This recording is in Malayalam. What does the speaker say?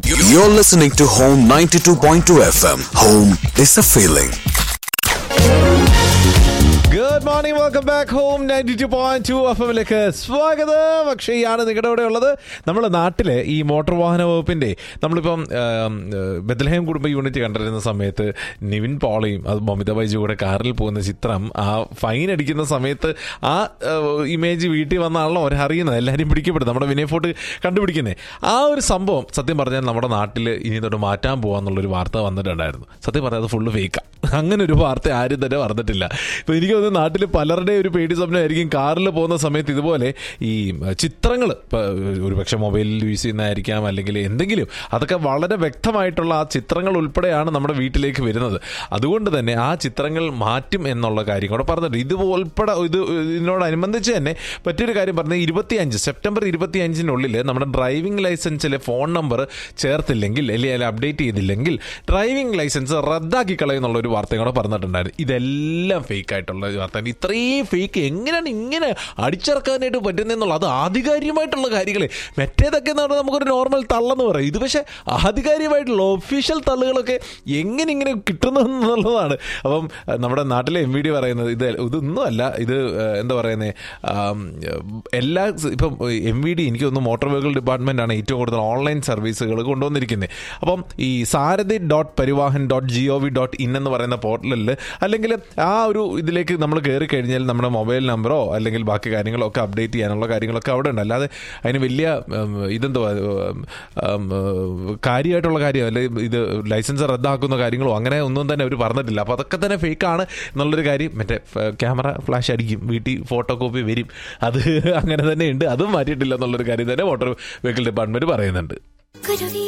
You're listening to Home 92.2 FM. Home is a feeling. Good morning welcome back home ninety two point two F എമ്മിലേക്ക് സ്വാഗതം അക്ഷയാണ് നിങ്ങളുടെ കൂടെ ഉള്ളത് നമ്മുടെ നാട്ടിലെ ഈ മോട്ടോർ വാഹന വകുപ്പിന്റെ നമ്മളിപ്പം ആം, ഏഹ്, ബethlehem കുടുംബ യൂണിറ്റ് കണ്ടിരുന്ന സമയത്ത് നിവിൻ പോളിയും അത് മമിത ബൈജു കൂടെ കാറിൽ പോകുന്ന ചിത്രം ആ ഫൈൻ അടിക്കുന്ന സമയത്ത് ആ ഇമേജ് വീട്ടിൽ വന്നാണല്ലോ അവർ അറിയുന്നത് എല്ലാവരും പിടിക്കപ്പെടുന്നത് നമ്മുടെ വിനയ് ഫോർട്ട് കണ്ടുപിടിക്കുന്നത് ആ ഒരു സംഭവം സത്യം പറഞ്ഞാൽ നമ്മുടെ നാട്ടിൽ ഇനി തൊട്ട് മാറ്റാൻ പോകാന്നുള്ളൊരു വാർത്ത വന്നിട്ടുണ്ടായിരുന്നു സത്യം പറഞ്ഞാൽ അത് ഫുള്ള് ഫേക്കാണ് അങ്ങനെ ഒരു വാർത്ത ആരും തന്നെ പറഞ്ഞിട്ടില്ല ഇപ്പൊ എനിക്ക് തോന്നുന്നു നാട്ടിൽ പലരുടെ ഒരു പേടി സ്വപ്നമായിരിക്കും കാറിൽ പോകുന്ന സമയത്ത് ഇതുപോലെ ഈ ചിത്രങ്ങൾ ഒരു പക്ഷെ മൊബൈലിൽ യൂസ് ചെയ്യുന്നതായിരിക്കാം അല്ലെങ്കിൽ എന്തെങ്കിലും അതൊക്കെ വളരെ വ്യക്തമായിട്ടുള്ള ആ ചിത്രങ്ങൾ ഉൾപ്പെടെയാണ് നമ്മുടെ വീട്ടിലേക്ക് വരുന്നത് അതുകൊണ്ട് തന്നെ ആ ചിത്രങ്ങൾ മാറ്റും എന്നുള്ള കാര്യം കൂടെ പറഞ്ഞിട്ട് ഇത് ഉൾപ്പെടെ ഇത് ഇതിനോടനുബന്ധിച്ച് തന്നെ മറ്റൊരു കാര്യം പറഞ്ഞത് ഇരുപത്തി അഞ്ച് സെപ്റ്റംബർ ഇരുപത്തി അഞ്ചിനുള്ളിൽ നമ്മുടെ ഡ്രൈവിംഗ് ലൈസൻസിലെ ഫോൺ നമ്പർ ചേർത്തില്ലെങ്കിൽ അല്ലെങ്കിൽ അപ്ഡേറ്റ് ചെയ്തില്ലെങ്കിൽ ഡ്രൈവിംഗ് ലൈസൻസ് റദ്ദാക്കി കളയുന്നുള്ള ഒരു വാർത്തയും കൂടെ പറഞ്ഞിട്ടുണ്ടായിരുന്നു ഇതെല്ലാം ഫേക്ക് ആയിട്ടുള്ള ഒരു വാർത്ത ഇത്രയും ഫേക്ക് എങ്ങനെയാണ് ഇങ്ങനെ അടിച്ചിറക്കാനായിട്ട് പറ്റുന്നതെന്നുള്ള അത് ആധികാരികമായിട്ടുള്ള കാര്യങ്ങൾ മറ്റേതൊക്കെ എന്ന് പറഞ്ഞാൽ നമുക്കൊരു നോർമൽ തള്ളെന്ന് പറയും ഇത് പക്ഷേ ആധികാരികമായിട്ടുള്ള ഒഫീഷ്യൽ തള്ളുകളൊക്കെ എങ്ങനെ ഇങ്ങനെ കിട്ടുന്നു എന്നുള്ളതാണ് അപ്പം അഹ് നമ്മുടെ നാട്ടിലെ എം വി ഡി പറയുന്നത് ഇത് ഇതൊന്നും അല്ല ഇത് അഹ് എന്താ പറയുന്നത് എല്ലാ ഇപ്പം എം വി ഡി എനിക്ക് തോന്നുന്നു മോട്ടോർ വെഹിക്കിൾ ഡിപ്പാർട്ട്മെന്റ് ആണ് ഏറ്റവും കൂടുതൽ ഓൺലൈൻ സർവീസുകൾ കൊണ്ടുവന്നിരിക്കുന്നത് അപ്പം ഈ Sarathi dot Parivahan dot G O V dot in എന്ന് പറയുന്ന പോർട്ടലിൽ അല്ലെങ്കിൽ ആ ഒരു ഇതിലേക്ക് നമ്മൾ കയറി കഴിഞ്ഞാൽ നമ്മുടെ മൊബൈൽ നമ്പറോ അല്ലെങ്കിൽ ബാക്കി കാര്യങ്ങളോ ഒക്കെ അപ്ഡേറ്റ് ചെയ്യാനുള്ള കാര്യങ്ങളൊക്കെ അവിടെ ഉണ്ട് അല്ലാതെ അതിന് വലിയ ഉം, ഇതെന്തോ ഉം, ഉം, കാര്യമായിട്ടുള്ള കാര്യം അല്ലെ ഇത് ലൈസൻസ് റദ്ദാക്കുന്ന കാര്യങ്ങളോ അങ്ങനെ ഒന്നും തന്നെ അവർ പറഞ്ഞിട്ടില്ല അപ്പോൾ അതൊക്കെ തന്നെ ഫേക്കാണ് എന്നുള്ളൊരു കാര്യം മറ്റേ ക്യാമറ ഫ്ലാഷ് അടിക്കും വീട്ടിൽ ഫോട്ടോ കോപ്പി വരും അത് അങ്ങനെ തന്നെ ഉണ്ട് അതും മാറ്റിയിട്ടില്ല എന്നുള്ളൊരു കാര്യം തന്നെ മോട്ടോർ വെഹിക്കിൾ ഡിപ്പാർട്ട്മെന്റ് പറയുന്നുണ്ട് കുരുവി